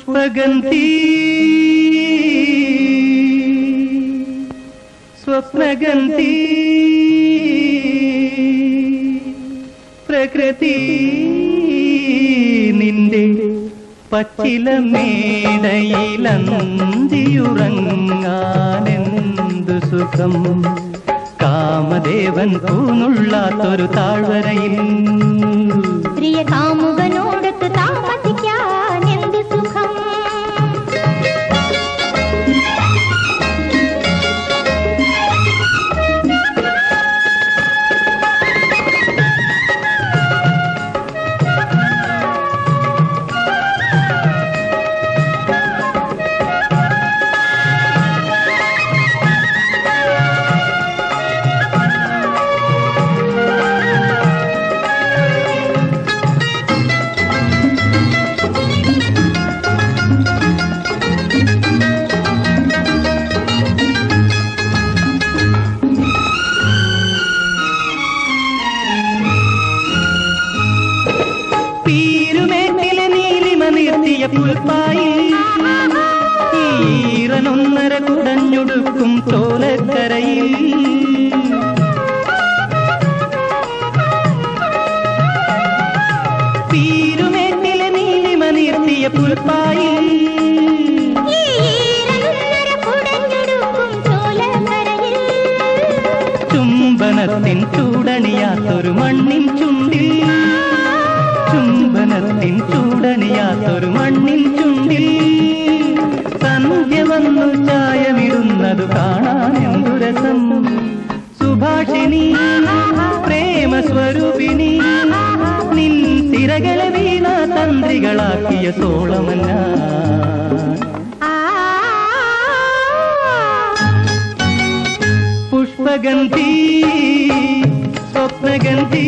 പുഷ്പഗന്ധി സ്വപ്നഗന്ധി പ്രകൃതി നിന്റെ പച്ചില മേടയിലന്തിയുറങ്ങാനെന്തു സുഖം കാമദേവൻ പൂനുള്ളാത്തൊരു താഴ്വരയിൽ പ്രിയ കാമുകനോടൊത്ത് താമസിക്കാൻ എന്ത് സുഖം പീരുമേട്ടിലെ നീലിമ നിർത്തിയ പുൽപ്പായി ഈറനൊന്നര കുടഞ്ഞൊടുക്കും ചോലക്കരയിൽ പീരുമേട്ടിലെ നീലിമ നിർത്തിയ പുൽപ്പായി ഈ ഈരനുന്നര കുടഞ്ഞൊടുക്കും ചോലക്കരയിൽ ചുംബനത്തിൻ ചൂടണിയാത്തൊരു മണ്ണിൻ ചുണ്ടിൽ ചുംബനത്തിൻ ചൂടണിയാത്തൊരു മണ്ണിൻ ചുണ്ടിൽ സന്ധ്യ വന്നു ചായമിടുന്നതു കാണാൻ എന്തു രസം സുഭാഷിണി പ്രേമ സ്വരൂപിണി നിൻ തിരകളെ വീണ തന്ത്രികളാക്കിയ സോളമന്ന ആ പുഷ്പഗന്ധി സ്വപ്നഗന്ധി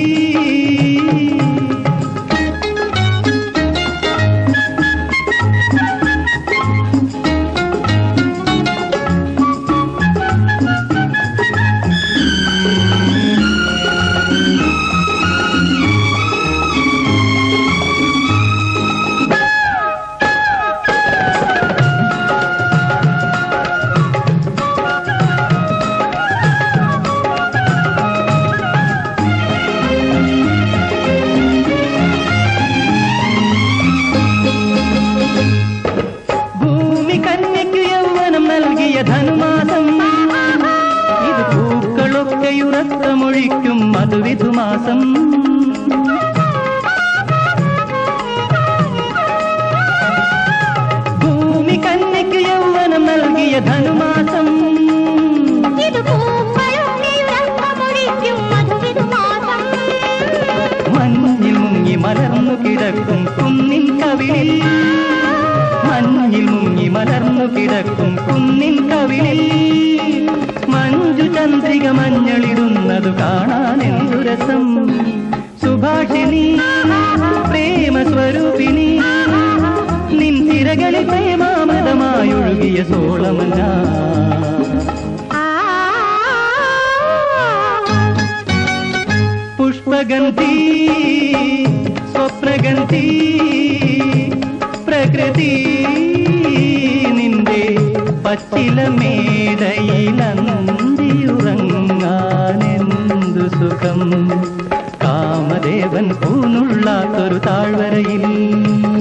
ഭൂമി കന്യയ്ക്ക് യൗവനം നൽകിയ ധനുമാസം ഇത് പൂക്കളൊക്കെയുറക്കമൊഴിക്കും മധുവിധുമാസം ഭൂമി കന്യയ്ക്ക് യൗവനം നൽകിയ ധനുമാസം ഇത് പൂക്കളൊക്കെ ഉറക്കമൊഴിക്കും മധുവിധുമാസം മഞ്ഞിൽ മുങ്ങി മലർന്നു കിടക്കും കുന്നിൻ കവിളിൽ മഞ്ഞിൽ മുങ്ങി മലർന്നു കിടക്കും കുന്നിൻ കവിളിൽ മഞ്ജു ചന്ദ്രിക മഞ്ഞളിടുന്നതു കാണാൻ എന്തു രസം സുഭാഷിണി പ്രേമ സ്വരൂപിണി നിൻ തിരകളിൽ പ്രേമാമൃതമായൊഴുകിയ സോളമല്ല ആ പുഷ്പഗന്ധി സ്വപ്നഗന്ധി പ്രകൃതി നിന്റെ പച്ചില മേടയിലന്തിയുറങ്ങാനെന്തു സുഖം കാമദേവൻ പൂനുള്ളാത്തൊരു താഴ്വരയിൽ